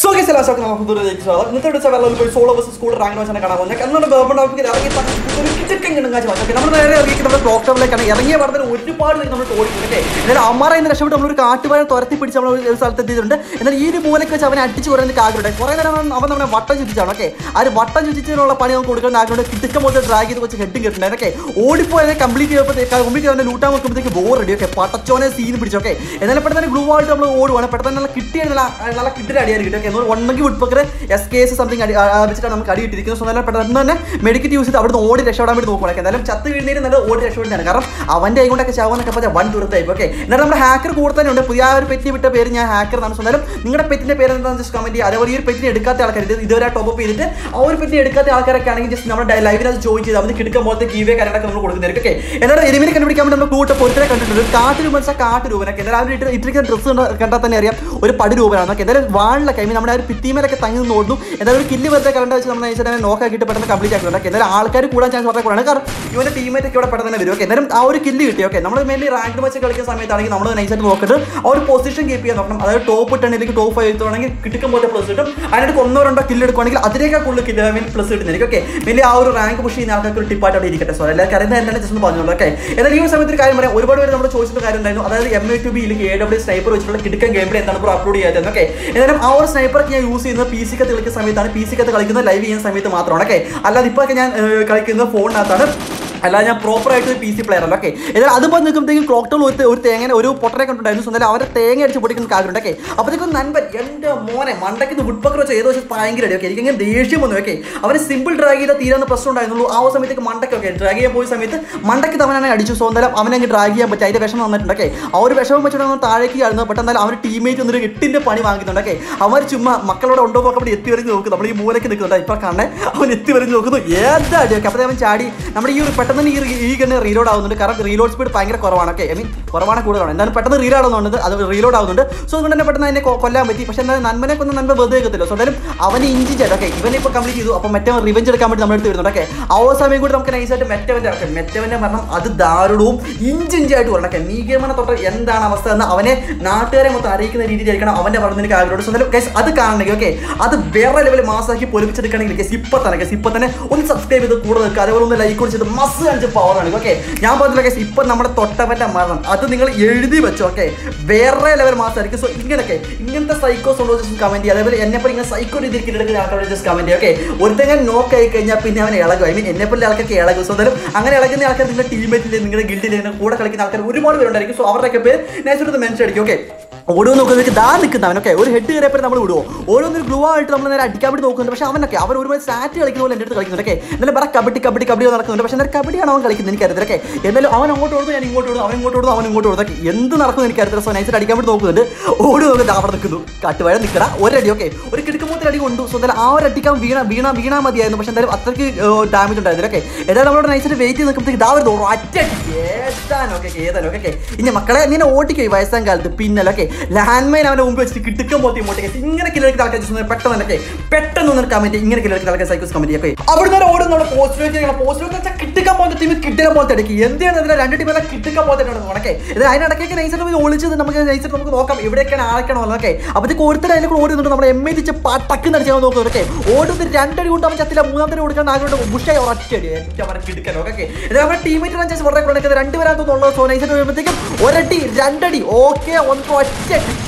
so guys എല്ലാ stock നമുക്ക് ദൂരത്തേക്ക് സ്വാഗതം ഇന്നത്തെ വിളിച്ച വെള്ളം പോയി സോളോ ബസ് സ്കൂൾ റാങ്ക് വെച്ചാണ് കാണാൻ പോകുന്നത് എന്നുള്ള ഗവൺമെന്റ് ഓഫീസിൽ ഇറങ്ങി ഒരു കിച്ചക്കൻ കിണങ്ങാച്ച് ഓക്കെ നമ്മൾ നേരെ ഇറങ്ങി നമ്മുടെ ക്ലോക്ക് ടവറിലേക്കാണ് ഇറങ്ങിയ പാടത്തിന് ഒരുപാട് പേര് നമ്മൾ ഓടിക്കും അല്ലേ എന്നാൽ അമ്മാരെ ഇന്ന് രക്ഷപ്പെട്ട് നമ്മളൊരു കാട്ടുപാഴ തുരത്തി പിടിച്ച് നമ്മൾ ഒരു സ്ഥലത്ത് എത്തിയിട്ടുണ്ട് എന്നാൽ ഈ ഒരു മൂലയ്ക്ക് വെച്ച് അവനെ അടിച്ച് കുറയുന്ന ആഗ്രഹമുണ്ട് കുറേ നേരം അവൻ അവൻ നമ്മളെ വട്ടം ചുറ്റിച്ചാണ് ഓക്കെ ആ ഒരു വട്ടം ചുറ്റിച്ചതിനുള്ള പണി നമുക്ക് കൊടുക്കുന്ന ആഗ്രഹമുണ്ട് കിട്ടുക്ക മുതൽ ഡ്രാഗ് ചെയ്ത് വെച്ച് ഹെഡും കിട്ടുന്നുണ്ട് ഓക്കെ ഓടിപ്പോയത് കംപ്ലീറ്റ് ചെയ്യുമ്പോൾ കംപ്ലീറ്റ് അവനെ ലൂട്ടാൻ നോക്കുമ്പോഴത്തേക്ക് ബോർ റെഡി ഓക്കെ പട്ടച്ചോനെ സീൻ പിടിച്ചു ഓക്കെ എന്നാലും പെട്ടെന്ന് ഗ്ലൂ ആയിട്ട് നമ്മൾ ഓടുവാണ് പെട്ടെന്ന് നല്ല കിട്ടിയ നല്ല നല്ല കിട്ടിയ അടിയായിരിക്കും കിട്ടും ഓക്കെ ഒന്നെങ്കിൽ woodpecker S K S something അടി ആ, വെച്ചിട്ടാണ് നമുക്ക് അടി ഇട്ടിരിക്കുന്നത് സോ നല്ല പെട്ടെന്ന് തന്നെ മെഡിക്കറ്റ് യൂസ് ചെയ്ത് അവിടുന്ന് ഓടി രക്ഷപ്പെടാൻ വേണ്ടി നോക്കുവാണ് എന്തായാലും ചത്ത് വീഴുന്നതിന് നല്ല ഓടി രക്ഷപ്പെടുന്നതാണ് കാരണം അവൻ്റെ കൈ കൊണ്ടൊക്കെ ചാവുന്നൊക്കെ പറഞ്ഞാൽ വൺ ദൂരത്തായി ഓക്കെ എന്നാൽ നമ്മുടെ ഹാക്കർ കൂടെ തന്നെ ഉണ്ട് പുതിയ ആ ഒരു പെറ്റിനെ വിട്ട പേര് ഞാൻ ഹാക്കർ എന്നാണ് സോ എന്തായാലും നിങ്ങളുടെ പെറ്റിന്റെ പേര് എന്താണെന്ന് ജസ്റ്റ് കമന്റ് ചെയ്യുക അതേപോലെ ഈ ഒരു പെറ്റിനെ എടുക്കാത്ത ആൾക്കാർ ഇത് ഇതുവരെ ടോപ്പ് അപ്പ് ചെയ്തിട്ട് ആ ഒരു പെറ്റിനെ എടുക്കാത്ത ആൾക്കാരൊക്കെ ആണെങ്കിൽ ജസ്റ്റ് നമ്മുടെ ലൈവിനകത്ത് ജോയിൻ ചെയ്ത് അവന് കിടക്കാൻ പോലത്തെ ഗീവേ കാര്യങ്ങളൊക്കെ നമ്മൾ കൊടുക്കുന്നതായിരിക്കും ഓക്കെ എന്നാൽ എരുമിനെ കണ്ടുപിടിക്കാൻ വേണ്ടി നമ്മൾ കൂട്ട പൊരുത്തരെ കണ്ടിട്ടുണ്ട് കാട്ട് രൂപ വെച്ചാൽ കാട്ട് രൂപനൊക്കെ എന്തായാലും അവർ ഇട്ട് ഇട്ടിരിക്കുന്ന ഡ്രസ്സ് കണ്ടാൽ തന്നെ അറിയാം ഒരു പടി രൂപനാണ് ഓക്കെ എന്തായാലും വാളിലൊക്കെ ഐ മീൻ നമ്മുടെ ആ ഒരു ഭിത്തിമേലൊക്കെ തങ്ങി നിന്ന് ഓടുന്നു എന്തായാലും ഒരു കില്ല് വെറുതെ കറണ്ട് വെച്ച് നമ്മൾ നയിച്ചാൽ നോക്കാക്കിയിട്ട് പെട്ടെന്ന് കംപ്ലീറ്റ് ആക്കുന്നുണ്ട് ഓക്കെ എന്തായാലും ആൾക്കാർ കൂടാൻ ചാൻസ് വളരെ കുറവാണ് കാരണം ഇവന്റെ ടീമേറ്റ് ഒക്കെ ഇവിടെ പെട്ടെന്ന് തന്നെ വരും ഓക്കെ എന്തായാലും ആ ഒരു കില്ല് കിട്ടി ഓക്കെ നമ്മൾ മെയിൻലി റാങ്ക് വെച്ച് കളിക്കുന്ന സമയത്താണെങ്കിൽ നമ്മൾ നൈസായിട്ട് നോക്കിയിട്ട് ആ ഒരു പൊസിഷൻ കീപ്പ് ചെയ്യാൻ നോക്കണം അതായത് ടോപ്പ് ടെണ്ണിലേക്ക് ടോപ്പ് ഫൈവ് എത്തുവാണെങ്കിൽ കിട്ടും പോലെ പ്ലസ് കിട്ടും അതിനകത്ത് ഒന്നോ രണ്ടോ കില്ല് എടുക്കുവാണെങ്കിൽ അതിനേക്കാൾ കൂടുതൽ കില്ല് മീൻ പ്ലസ് കിട്ടുന്നതായിരിക്കും ഓക്കെ മെയിൻലി ആ ഒരു റാങ്ക് പുഷ് ചെയ്യുന്ന ആൾക്കാർക്ക് ഒരു ടിപ്പായിട്ട് അവിടെ ഇരിക്കട്ടെ സോ എല്ലാവർക്കും അറിയുന്നത് എന്താണ് ജസ്റ്റ് ഒന്ന് പറഞ്ഞോളൂ ഓക്കെ എന്നാൽ ഈ ഒരു സമയത്ത് ഒരു കാര്യം പറയാം ഒരുപാട് പേര് നമ്മൾ ചോദിച്ചിട്ട് കാര്യം ഉണ്ടായിരുന്നു അതായത് എം എ ടു ബിയിലേക്ക് എ ഡബ്ല്യൂ സ്നൈപ്പർ വെച്ചിട്ടുള്ള കിടക്കൻ ഗെയിം പ്ലേ എന്താണ് ഇപ്പോൾ അപ്ലോഡ് ചെയ്യാത്തത് ഓക്കെ എന്നാലും ആ ഒരു സ്നൈപ്പറൊക്കെ ഞാൻ യൂസ് ചെയ്യുന്നത് പി സിക്കത്ത് കളിക്കുന്ന സമയത്താണ് പി സിക്കത്ത് കളിക്കുന്നത് ലൈവ് ചെയ്യുന്ന സമയത്ത് മാത്രമാണ് ഓക്കെ അല്ലാതെ ഇപ്പോൾ ഒക്കെ ഞാൻ ഏഹ്, കളിക്കുന്നത് ഫോണിനകത്താണ് അല്ലാതെ ഞാൻ പ്രോപ്പർ ആയിട്ട് പി സി പ്ലെയർ അല്ല ഓക്കെ എന്നാൽ അതുപോലെ നിൽക്കുമ്പോഴത്തേക്കും ക്ലോക്ക് ടോൾ ഒരു ഒരു തേങ്ങനെ ഒരു പൊട്ടനെ കണ്ടിട്ടുണ്ടായിരുന്നു സ്വന്തം അവരെ തേങ്ങ അടിച്ച് പൊടിക്കുന്ന കാര്യം ഓക്കെ അപ്പോഴത്തേക്കും നൻപൻ എൻ്റെ മോനെ മണ്ടയ്ക്ക് വുഡ്പക്കർ വെച്ച് ഏതോ വെച്ച് ഭയങ്കര അടി ഓക്കെ എനിക്കങ്ങനെ ദേഷ്യം വന്നു ഓക്കെ അവന് സിമ്പിൾ ഡ്രാഗ് ചെയ്താൽ തീരാന്ന് പ്രശ്നം ഉണ്ടായിരുന്നുള്ളൂ ആ ഒരു സമയത്തേക്ക് മണ്ടയ്ക്ക് ഡ്രാഗ് ചെയ്യാൻ പോയ സമയത്ത് മണ്ടയ്ക്ക് തവനാണ് അടിച്ചു സോ എന്തായാലും അവനെ അങ്ങ് ഡ്രാഗ് ചെയ്യാൻ പറ്റും അതിന്റെ വിഷമം വന്നിട്ടുണ്ട് ഓക്കെ ആ ഒരു വിഷമം വെച്ചിട്ട് അവൻ താഴേക്ക് ആയിരുന്നു ബട്ട് എന്നാലും അവന് ടീമേറ്റ് ഒന്നൊരു എട്ടിന്റെ പണി വാങ്ങിയിട്ടുണ്ട് ഓക്കെ അവർ ചുമ്മാ മക്കളോട് ഉണ്ടോ നോക്കാൻ വേണ്ടി എത്തി വരഞ്ഞ് നോക്കും നമ്മൾ ഈ മൂലയ്ക്ക് നിൽക്കുന്നുണ്ട് ഇപ്പൊ കാണേ അവൻ എത്തി വരഞ്ഞ് നോക്കുന്നു ഏതാ അടി ഓക്കെ അപ്പോൾ അവൻ ചാടി നമ്മുടെ ഈ ഒരു പെട്ടെന്ന് തന്നെ ഈ ഒരു- ഈ ഗണ്ണ് റീലോഡ് ആവുന്നുണ്ട് കാരണം റീലോഡ് സ്പീഡ് ഭയങ്കര കുറവാണ് ഓക്കെ ഐ മീൻ കുറവാണ് കൂടുതലാണ് എന്തായാലും പെട്ടെന്ന് റീലോഡ് ആവുന്നുണ്ട് അത് റീലോഡ് ആവുന്നുണ്ട് സോ അതുകൊണ്ട് തന്നെ പെട്ടെന്ന് അതിനെ കൊ- കൊല്ലാൻ പറ്റി പക്ഷേ എന്തായാലും നന്മനെ കൊന്ന് നന്മ വെറുതെ വെക്കത്തില്ല സോ എന്തായാലും അവന് ഇഞ്ചി ചേട്ടാ ഓക്കെ ഇവനെ ഇപ്പോൾ കംപ്ലീറ്റ് ചെയ്തു അപ്പോൾ മറ്റേ റിവെഞ്ച് എടുക്കാൻ വേണ്ടി നമ്മുടെ അടുത്ത് വരുന്നുണ്ട് ഓക്കെ ആ ഒരു സമയം കൂടി നമുക്ക് നൈസായിട്ട് മെറ്റവൻ്റെ ഓക്കെ മെറ്റവൻ്റെ മരണം അത് ദാരുണവും ഇഞ്ചി ഇഞ്ചായിട്ട് വരണം ഓക്കെ നീഗമനെ തൊട്ട് എന്താണ് അവസ്ഥ എന്ന് അവനെ നാട്ടുകാരെ മൊത്തം അറിയിക്കുന്ന രീതിയിലായിരിക്കണം അവൻ്റെ പറഞ്ഞു എനിക്ക് ആഗ്രഹമുണ്ട് സോ എന്തായാലും guys, അത് കാണണമെങ്കിൽ ഓക്കെ അത് വേറെ ലെവലിൽ മാസാക്കി പൊലിപ്പിച്ചെടുക്കണമെങ്കിൽ guys, ഇപ്പൊ തന്നെ guys, ഇപ്പൊ തന്നെ ഒന്ന് സബ്സ്ക്രൈബ് ചെയ്ത് കൂടെ നിൽക്കുക അതേപോലെ ഒന്ന് ലൈക്ക് കൊടുത്തിട്ട് മസ് അഞ്ച് പവർ ആണ് ഓക്കെ ഞാൻ പറഞ്ഞില്ല guys, ഇപ്പൊ നമ്മുടെ തൊട്ടവന്റെ മരണം അത് നിങ്ങൾ എഴുതി വെച്ചോ ഓക്കെ വേറെ ലെവൽ മാസമായിരിക്കും സോ ഇങ്ങനെയൊക്കെ ഇങ്ങനത്തെ സൈക്കോസ് ഉണ്ടോ ജസ്റ്റ് കമന്റ് ചെയ്യുക അതേപോലെ എന്നെ പോലെ ഇങ്ങനെ സൈക്കോ രീതിയിൽ കിടക്കുന്ന ആൾക്കാരോട് ജസ്റ്റ് കമന്റ് ചെയ്യുക ഓക്കെ ഒരുത്തങ്ങൻ നോക്ക് ആയി കഴിഞ്ഞാൽ പിന്നെ അവൻ ഇളകും ഐ മീൻ എന്നെ പോലെ ആൾക്കൊക്കെ ഇളകും സോ എന്തായാലും അങ്ങനെ ഇളകുന്ന ആൾക്കാർ നിങ്ങളുടെ ടീമേറ്റിലെ നിങ്ങളുടെ ഗിൽഡിലെ കൂടെ കളിക്കുന്ന ആൾക്കാർ ഒരുപാട് പേരുണ്ടായിരിക്കും സോ അവരുടെയൊക്കെ പേര് നൈസായിട്ട് മെൻഷൻ അടിക്കും ഓക്കെ ഓരോ നോക്കുന്നവർക്ക് ദാ നിൽക്കുന്നവൻ ഓക്കെ ഒരു ഹെഡ് കയറിയപ്പോൾ നമ്മൾ വിടുവോ ഓരോന്നൊരു ഗ്ലൂ ആയിട്ട് നമ്മൾ നേരെ അടിക്കാൻ വേണ്ടി നോക്കുന്നുണ്ട് പക്ഷേ അവനൊക്കെ അവൻ ഒരുപാട് സ്റ്റാറ്റ് കളിക്കുന്ന പോലെ എൻ്റെ അടുത്ത് കളിക്കുന്നുണ്ട് ഓക്കെ എന്നാലും വേറെ കബഡി കബഡി കബഡി നടക്കുന്നുണ്ട് പക്ഷേ എന്നാലും കബഡിയാണ് അവൻ കളിക്കുന്നത് എനിക്കറിയത്തില്ല ഓക്കെ എന്നാലും അവൻ അങ്ങോട്ട് ഓടുന്നു ഞാൻ ഇങ്ങോട്ട് ഓടുന്നു അവൻ ഇങ്ങോട്ട് ഓടുന്നു അവൻ ഇങ്ങോട്ട് ഓടുന്നു ഓക്കെ എന്ത് നടക്കുന്നു എനിക്കറിയത്തില്ല സോ നൈസിൽ അടിക്കാൻ വേണ്ടി നോക്കുന്നുണ്ട് ഓടി നോക്കുന്നത് അവിടെ നിൽക്കുന്നു കാട്ടുവാഴ നിൽക്കട ഒരടി ഓക്കെ ഒരു കിടക്കുമ്പോൾ അടി കൊണ്ടു സോ എന്തായാലും ആ ഒരു അടിക്കാൻ വീണ വീണ വീണാ മതിയായിരുന്നു പക്ഷേ എന്തായാലും അത്രയ്ക്ക് ഡാമേജ് ഉണ്ടായിരുന്നില്ല ഓക്കെ ഏതായാലും നമ്മളോട് നൈസിൽ വെയിറ്റ് ചെയ്ത് നിൽക്കുമ്പോഴത്തേക്ക് ഇതാ വരുന്നു ഒറ്റ ഏതാനോ ഓക്കെ ഏതാനോ ഓക്കെ ഇനി മക്കളെ നീനെ ഓടിക്കോ ഈ വയസ്സാം കാലത്ത് പിന്നല്ല ഓക്കെ ലാൻഡ് മൈൻ അവനെ മുമ്പ് വെച്ചിട്ട് കിട്ടുക്കം പോത്തി ഇങ്ങോട്ടേക്ക് ഇങ്ങനെ കിലർക്ക് ആൾക്കാർ just ഒന്ന് പെട്ടെന്ന് തന്നെ പെട്ടെന്ന് ഒന്ന് കമന്റ് ഇങ്ങനെ കിലർക്ക് ആൾക്കാർ സൈക്കോസ് കമന്റ് ഒക്കെ അവിടെ നിന്ന് ഓടുന്നുള്ള പോസ്റ്റിലേക്ക് പോസ്റ്റിലേക്ക് വെച്ചാൽ കിട്ടുക്കാൻ പോലത്തെ ടീം കിട്ടിയ പോലത്തെ ഇടയ്ക്ക് എന്താണ് ഇതിലെ രണ്ട് ടീമെല്ലാം കിട്ടുക്കാൻ പോലത്തെ ഉണക്കെ ഇത് അതിനിടയ്ക്കൊക്കെ നൈസായിട്ട് പോയി ഒളിച്ചത് നമുക്ക് നൈസായിട്ട് നമുക്ക് നോക്കാം എവിടെയൊക്കെയാണ് ആരൊക്കെയാണ് ഓക്കെ അപ്പോഴത്തേക്ക് ഓരോരുത്തർ അതിലേക്ക് ഓടുന്നുണ്ട് നമ്മൾ എം എ തിച്ച് പട്ടക്ക് നടിച്ചാൽ നോക്കുന്നത് ഓക്കെ ഓടുന്നത് രണ്ടടി കൊണ്ട് അവൻ ചത്തില്ല മൂന്നാമത്തെ കൊടുക്കാൻ ആഗ്രഹം ബുഷായി ഒറ്റടി എൻ്റെ അവനെ കിടക്കാൻ ഓക്കെ ഇത് നമ്മുടെ ടീമേറ്റ് അനുസരിച്ച് വളരെ കുറേ രണ്ടുപേരാൻ തോന്നുന്നുള്ളത് സോ നൈസായിട്ട് വരുമ്പോഴത്തേക്കും ഒരടി രണ്ടടി ഓക്കെ ഒന്ന് ഒറ്റ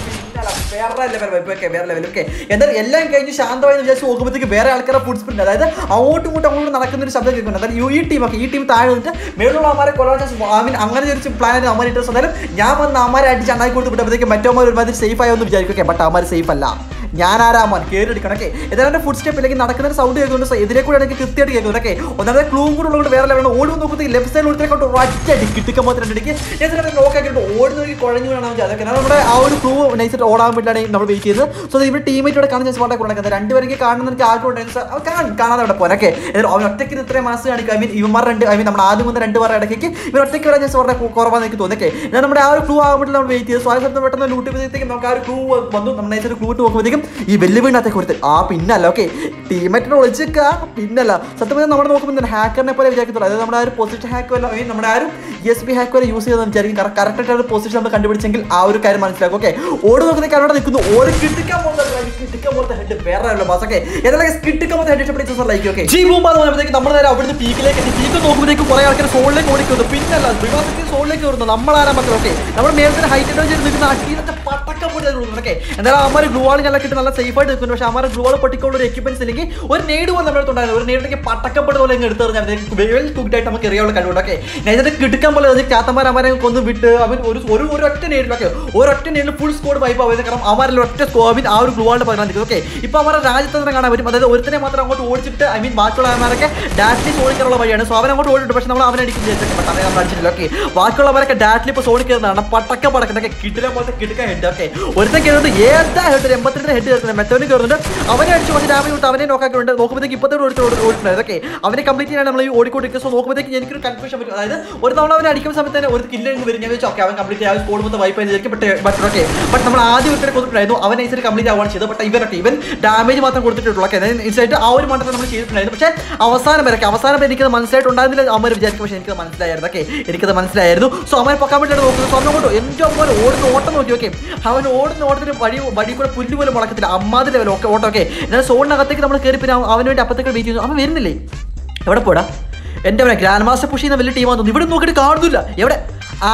വേറെ ലെവൽ ഓക്കെ വേറെ ലെവൽ ഓക്കെ എന്തായാലും എല്ലാം കഴിഞ്ഞ് ശാന്തമായി വിചാരിച്ച് നോക്കുമ്പോഴത്തേക്ക് വേറെ ആൾക്കാരെ ഫുഡ് സ്പ്രിന്റ് അതായത് അങ്ങോട്ടും ഇങ്ങോട്ടും അങ്ങോട്ടും നടക്കുന്ന ഒരു ശബ്ദം കേൾക്കുന്നുണ്ട് അതായത് ഈ- ഈ ടീം ഒക്കെ ഈ ടീം താഴെ വന്നിട്ട് മേലുള്ള അമാരെ കൊല്ലാൻ ഐ മീൻ അങ്ങനെ ഒരു പ്ലാൻ അമാർ ഇട്ട് എന്തായാലും ഞാൻ വന്ന് അമാരെ അടിച്ച് അണ്ണായി കൊടുത്ത് വിട്ടപ്പോഴത്തേക്ക് മറ്റോമാർ ഒരുമാതിരി സേഫ് ആയെന്ന് വിചാരിക്കും ഓക്കെ ബട്ട് അമാർ സേഫ് അല്ല ഞാൻ ആരാമാൻ കയറി എടുക്കണം ഓക്കെ ഏതാണ്ട് ഫുഡ് സ്റ്റെപ്പ് അല്ലെങ്കിൽ നടക്കുന്ന ഒരു സൗണ്ട് കേൾക്കുന്നുണ്ട് സോ ഇതിലെ കൂടെ എനിക്ക് കൃത്യമായിട്ട് കേൾക്കുന്നുണ്ട് ഓക്കെ ഒന്നാമത്തെ ക്ലൂവും കൂടെ ഉള്ളതുകൊണ്ട് വേറെ ലെവലാണ് ഓടി നോക്കുമ്പോൾ ലെഫ്റ്റ് സൈഡിൽ കൊടുത്തേക്കൊണ്ട് ഒറ്റ അടി കിട്ടിക്കുമ്പോൾ രണ്ടടിക്ക് ഞാൻ ഇതിനെ നോക്കി ആക്കിയിട്ട് ഓടി നോക്കി കുഴഞ്ഞു വേണം അതൊക്കെ കാരണം നമ്മുടെ ആ ഒരു ക്ലൂ നൈസായിട്ട് ഓടാൻ വേണ്ടിയാണ് നമ്മൾ വെയിറ്റ് ചെയ്യുന്നത് സോ ഇവിടെ ടീമേറ്റോടെ കാണാൻ ചാൻസ് വളരെ കൂടുതലാണ് രണ്ടുപേർക്ക് കാണുന്ന എനിക്ക് ആഗ്രഹം ഉണ്ടായിരുന്നു അവൻ കാണാൻ കാണാതെ അവിടെ പോകാൻ ഓക്കെ അവൻ ഒറ്റയ്ക്ക് ഇത്രയും മാസം കാണിക്കും ഐ മീൻ ഇവന്മാർ രണ്ട് ഐ മീൻ നമ്മുടെ ആദ്യം മുതൽ രണ്ട് പേരുടെ ഇടയ്ക്ക് ഇവർ ഒറ്റയ്ക്ക് വരാൻ ചാൻസ് വളരെ കുറവാന്ന് എനിക്ക് തോന്നി ഓക്കെ ഞാൻ നമ്മുടെ ആ ഒരു ക്ലൂ ആകുമ്പോൾ നമ്മൾ വെയിറ്റ് ചെയ്തു സോ ആ സമയത്ത് പെട്ടെന്ന് ലൂട്ട് ചെയ്തപ്പോഴത്തേക്ക് നമുക്ക് ആ ഒരു ക്ലൂ വന്നു നമ്മൾ നൈസായിട്ട് ക്ലൂ ഇട്ട് നോക്കുമ്പോഴത്തേക്കും നോക്കുമ്പോഴത്തേക്കും ഈ വെല്ലുവിളിനകത്തേക്ക് ഒരുത്തൻ ആ പിന്നല്ല ഓക്കെ ടീമേറ്റിനെ ഒളിച്ചേക്ക പിന്നല്ല സത്യം പറഞ്ഞാൽ നമ്മൾ നോക്കുമ്പോൾ ഹാക്കറിനെ പോലെ വിചാരിക്കത്തുള്ളൂ അതായത് നമ്മുടെ ആ ഒരു പൊസിഷൻ ഹാക്ക് വല്ല ഈ നമ്മുടെ ആ ഒരു എസ് ബി ഹാക്ക് വരെ യൂസ് ചെയ്തെന്ന് വിചാരിക്കും കറക്റ്റ് ആയിട്ട് ഒരു പൊസിഷൻ നമ്മൾ കണ്ടുപിടിച്ചെങ്കിൽ ആ ഒരു കാര്യം മനസ്സിലാക്കും ഓക്കെ ഓടി നോക്കുന്ന അവിടെ നിൽക്കുന്നു ഓടി കിട്ടിക്കാൻ പോകുന്ന കിട്ടിക്കാൻ പോകുന്ന ഹെഡ് വേറെ ഉള്ള മാസം ഓക്കെ ഏതായാലും കിട്ടിക്കാൻ പോകുന്ന ഹെഡ് ഇഷ്ടപ്പെടുന്ന ലൈക്ക് ഓക്കെ ജി ബൂമ്പ് എന്ന് പറയുമ്പോഴത്തേക്ക് നമ്മൾ നേരെ അവിടുന്ന് പീക്കിലേക്ക് എത്തി പീക്ക് നോക്കുമ്പോഴത്തേക്ക് കുറെ ആൾക്കാർ സോളിലേക്ക് ഓടിക്കുന്നു പിന്നല്ല ബിക്കോസ് സോളിലേക്ക് വരുന്നു നമ്മളാരാ മക്കൾ ഓക്കെ നമ്മുടെ മേലത്തെ ഹൈറ്റ് അഡ്വഞ്ചർ നിൽക്കുന്ന അട്ടീനത്തെ പട്ടക്കം പൊട്ടി ഓക്കെ എന്തായാലും അമ്മ ഗ്ലൂ വാൾ ഞങ്ങളെ കിട്ടി നല്ല സേഫ് ആയിട്ട് നിൽക്കുന്നു പക്ഷേ അമ്മ ഗ്ലൂ വാൾ പൊട്ടിക്കുള്ള ഒരു എക്യുപ്മെന്റ്സ് ഇല്ലെങ്കിൽ ഒരു നേട് പോലെ നമ്മുടെ ഉണ്ടായിരുന്നു ഒരു നേടിലേക്ക് പട്ടക്കപ്പെട്ട് പോലെ ഇങ്ങ് എടുത്തു പറഞ്ഞാൽ വെൽ കുക്ക്ഡായിട്ട് നമുക്ക് എറിയാനുള്ള കഴിവുണ്ട് ഓക്കെ നേരത്തെ കിടക്കാൻ പോലെ അത് ചാത്തമാർ അമാരെ കൊന്ന് വിട്ട് അവൻ ഒരു ഒരു ഒരു ഒറ്റ നേടിലൊക്കെ ഒരൊറ്റ നേടിൽ ഫുൾ സ്കോഡ് വൈപ്പ് ആവുന്നത് കാരണം അവരിൽ ഒറ്റ സ്കോബിൻ ആ ഒരു ഗ്ലൂ വാളിന്റെ പകരം നിൽക്കും ഓക്കെ ഇപ്പൊ അവരുടെ രാജ്യത്ത് തന്നെ കാണാൻ പറ്റും അതായത് ഒരുത്തനെ മാത്രം അങ്ങോട്ട് ഓടിച്ചിട്ട് ഐ മീൻ ബാക്കിയുള്ള അവന്മാരൊക്കെ ഡാറ്റ്ലി ഓടിക്കാനുള്ള വഴിയാണ് സോ അവൻ അങ്ങോട്ട് ഓടിയിട്ട് പക്ഷെ നമ്മൾ അവനെ അടിക്കും വിചാരിച്ചിട്ട് പക്ഷേ അവനെ നമ്മൾ അടിച്ചിട്ടില്ല ഓക്കെ ബാക്കിയുള്ളവരൊക്കെ ഡാറ്റ്ലി ഇപ്പോൾ സോണി കയറുന്നതാണ് പട്ടക്ക പടക്കുന്നൊക്കെ കിട്ടില്ല പോലത്തെ കിടക്കാൻ ഹെഡ് ഓക്കെ ഒരുത്തൻ കയറുന്നത് ഏതാ ഹെഡ് എൺപത്തിരണ്ട് ഹെഡ് കയറുന്നത് മെത്തോന് കയറുന്നുണ്ട് അവനെ അടിച്ച് കുറച്ച് ഡാമേജ് വിട്ട് അവനെ നോക്കാക്കുന്നുണ്ട് നോക്കുമ്പോഴത്തേക്ക് ഇപ്പോഴത്തെ ഒരു ഓടിട്ടുണ്ട് ഓക്കെ അവനെ കംപ്ലീറ്റ് ചെയ്യാൻ നമ്മൾ ഈ ഓടിക്കൊണ്ടിരിക്കുക സോ നോക്കുമ്പോഴത്തേക്ക് എനിക്കൊരു കൺഫ്യൂഷൻ പറ്റും അതായത് ഒരു തവണ അവനെ അടിക്കുന്ന സമയത്ത് തന്നെ ഒരു കില്ല് വരും ഞാൻ വെച്ചാൽ ഓക്കെ അവൻ കംപ്ലീറ്റ് ചെയ്യാൻ സ്കോഡ് മൊത്തം വൈപ്പ് ചെയ്തിരിക്കും ബട്ട് ബട്ട് ഓക്കെ ബട്ട് നമ്മൾ ആദ്യം ഒരുത്തരെ കൊണ്ടിട്ടുണ്ടായിരുന്നു അവൻ നൈസായിട്ട് കംപ്ലീറ്റ് ആവാൻ ചെയ്തത് ബട്ട് ഇവരൊക്കെ ഇവൻ ഡാമേജ് മാത്രം കൊടുത്തിട്ടുള്ളൂ ഓക്കെ നൈസായിട്ട് ആ ഒരു മണ്ടത്തിൽ നമ്മൾ ചെയ്തിട്ടുണ്ടായിരുന്നു പക്ഷേ അവസാനം വരെ അവസാനം വരെ എനിക്കത് മനസ്സിലായിട്ടുണ്ടായിരുന്നില്ല അമ്മ വിചാരിക്കും പക്ഷേ എനിക്കത് മനസ്സിലായിരുന്നു ഓക്കെ എനിക്കത് മനസ്സിലായിരുന്നു സോ അവൻ പൊക്കാൻ വേണ്ടിയിട്ട് നോക്കുന്നത് സ്വന്തം കൊണ്ട് എന്തോ പോലെ ഓടുന്ന ഓട്ടം നോക്കി ഓക്കെ അവൻ ഓടുന്ന ഓട്ടത്തിന് വഴി വഴി കൂടെ പുല്ല് പോലെ മുളക്കത്തില്ല അമ്മാതിരി ലെവൽ ഓക്കെ ഓട്ടം ഓക്കെ എന്നാൽ സോണിനകത്തേക്ക് നമ്മൾ കയറി പിന്നെ അവൻ- അവന് വേണ്ടി അപ്പത്തേക്ക് വെയിറ്റ് ചെയ്യുന്നു അവൻ വരുന്നില്ലേ എവിടെ പോടാ എൻ്റെ അവനെ ഗ്രാൻഡ് മാസ്റ്റർ പുഷ് ചെയ്യുന്ന വലിയ ടീമാന്ന് തോന്നുന്നു ഇവിടെ നോക്കിയിട്ട് കാണുന്നില്ല എവിടെ ആ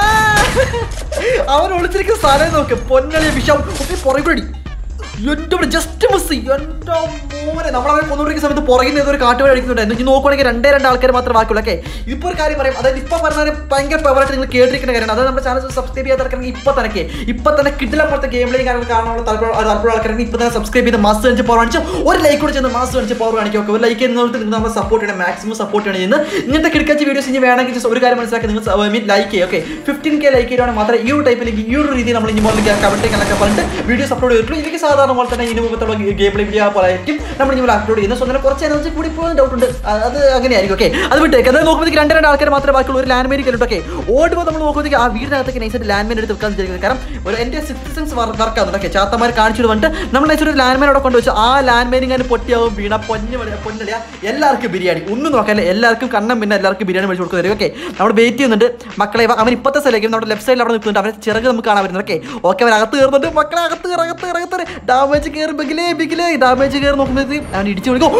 അവൻ ഒളിച്ചിരിക്കുന്ന സ്ഥലം നോക്ക് പൊന്നളിയ വിഷം പുറകുടി എൻ്റെ ഇവിടെ ജസ്റ്റ് മിസ് എൻ്റെ മോനെ നമ്മളവരെ കൊന്നുകൊണ്ടിരിക്കുന്ന സമയത്ത് പുറകിൽ നിന്ന് ഒരു കാട്ടുവഴി അടിക്കുന്നുണ്ടായിരുന്നു ഇനി നോക്കുവാണെങ്കിൽ രണ്ടേ രണ്ട് ആൾക്കാർ മാത്രമേ ബാക്കിയുള്ളൂ ഓക്കെ ഇപ്പോൾ ഒരു കാര്യം പറയും അതായത് ഇപ്പോൾ പറഞ്ഞാൽ ഭയങ്കര ഫേവറായിട്ട് നിങ്ങൾ കേട്ടിരിക്കുന്ന കാര്യമാണ് അതായത് നമ്മുടെ ചാനൽ സബ്സ്ക്രൈബ് ചെയ്യാത്തവർക്കാണെങ്കിൽ ഇപ്പോൾ തന്നെ ഇപ്പോൾ തന്നെ കിട്ടില്ല പോലത്തെ ഗെയിം പ്ലേയും കാര്യങ്ങൾ കാണാനുള്ള താല്പര്യം താല്പര്യമുള്ള ആൾക്കാരെങ്കിൽ ഇപ്പോൾ തന്നെ സബ്സ്ക്രൈബ് ചെയ്ത് മാസ് കാണിച്ച് പവർ കാണിച്ച് ഒരു ലൈക്ക് കൂടെ ചെന്ന് മാസ് കാണിച്ച് പവർ കാണിക്കുക ഓക്കെ ഒരു ലൈക്ക് ചെയ്യുന്നവർക്ക് നിങ്ങൾ നമ്മൾ സപ്പോർട്ട് ചെയ്യണം മാക്സിമം സപ്പോർട്ട് ചെയ്യണം ഇന്ന് ഇങ്ങനത്തെ കിടക്കാച്ച വീഡിയോസ് ഇനി വേണമെങ്കിൽ just ഒരു കാര്യം മനസ്സിലാക്കി നിങ്ങൾ മീൻ ലൈക്ക് ചെയ്യുക ഓക്കെ ഫിഫ്റ്റീൻ കെ ലൈക്ക് ചെയ്യുവാണെങ്കിൽ മാത്രമേ ഈ ഒരു ടൈപ്പിലേക്ക് ഈ ഒരു രീതി നമ്മൾ ഇനി മുതൽ കമന്റ് ചെയ്യാനൊക്കെ പറഞ്ഞിട്ട് വീഡിയോസ് അപ്ലോഡ് ചെയ്തിട്ടുള്ളൂ എനിക്ക് സാധാരണ പോലെ തന്നെ ഇനി മുമ്പത്തുള്ള ഗെയിം പ്ലേ വീഡിയോ പോലെ ആയിരിക്കും നമ്മൾ ഇനി അപ്ലോഡ് ചെയ്യുന്നത് സോ അങ്ങനെ കുറച്ച് എനർജി കൂടി പോകുന്ന ഡൗട്ട് ഉണ്ട് അത് അത് അങ്ങനെയായിരിക്കും ഓക്കെ അത് വിട്ടേക്ക് അതായത് നോക്കുമ്പോഴത്തേക്ക് രണ്ട് രണ്ട് ആൾക്കാർ മാത്രമേ ബാക്കിയുള്ള ഒരു ലാൻഡ് മേരി കണ്ടിട്ട് ഓക്കെ ഓടുമ്പോൾ നമ്മൾ നോക്കുമ്പോഴത്തേക്ക് ആ വീടിനകത്തേക്ക് നൈസായിട്ട് ലാൻഡ് മേൻ എടുത്ത് വെക്കാൻ വിചാരിക്കുന്നത് കാരണം ഒരു എൻ്റെ സിറ്റിസൺസ് വർക്ക് ആകുന്നുണ്ട് ഓക്കെ ചാത്തമാർ കാണിച്ചിട്ട് വന്നിട്ട് നമ്മൾ നൈസായിട്ട് ഒരു ലാൻഡ് മേൻ അവിടെ കൊണ്ടുവച്ച് ആ ലാൻഡ് മേൻ ഇങ്ങനെ പൊട്ടിയാവും വീണ പൊന്നു വഴി- പൊന്നടിയ എല്ലാവർക്കും ബിരിയാണി ഒന്നും നോക്കാല്ലേ എല്ലാവർക്കും കണ്ണം പിന്നെ എല്ലാവർക്കും ബിരിയാണി മേടിച്ച് കൊടുക്കുന്നത് ഓക്കെ നമ്മൾ വെയിറ്റ് ചെയ്യുന്നുണ്ട് മക്കളെ ഇവ- അവൻ ഇപ്പോഴത്തെ സ്ഥലത്തേക്ക് നമ്മുടെ ലെഫ്റ്റ് സൈഡിൽ അവിടെ നിൽക്കുന്നുണ്ട് അവരെ ചിറക് നമുക്ക് കാണാൻ പറ്റുന്നത് ഓക്കെ ഓക്കെ അവൻ അകത്ത് കയറുന്നുണ്ട് മക്കളെ അകത്ത് കയറി അകത്ത് കയറി അകത്ത് ഡാമേജ് കയറി ബിഗിലേ ബിഗിലേ ഡാമേജ് കയറി നോക്കുമ്പോഴത്തേക്ക് അവൻ ഇടിച്ചു വിളിക്കും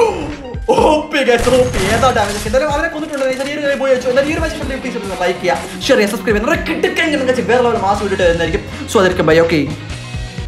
ഏതാ ഡാമേജ് എന്തായാലും അവനെ കൊന്നിട്ടുണ്ട് ഈ ഒരു പോയി വെച്ചു എന്തായാലും ഈ ഒരു മാച്ച് പ്ലീസ് ലൈക്ക് ചെയ്യുക ഷെയർ ചെയ്യുക സബ്സ്ക്രൈബ് ചെയ്യുക കിട്ടിക്കഴിഞ്ഞാൽ വേറെ മാസം വിട്ടിട്ട് എന്തായിരിക്കും സോ അതായിരിക്കും ബൈ ഓക്കെ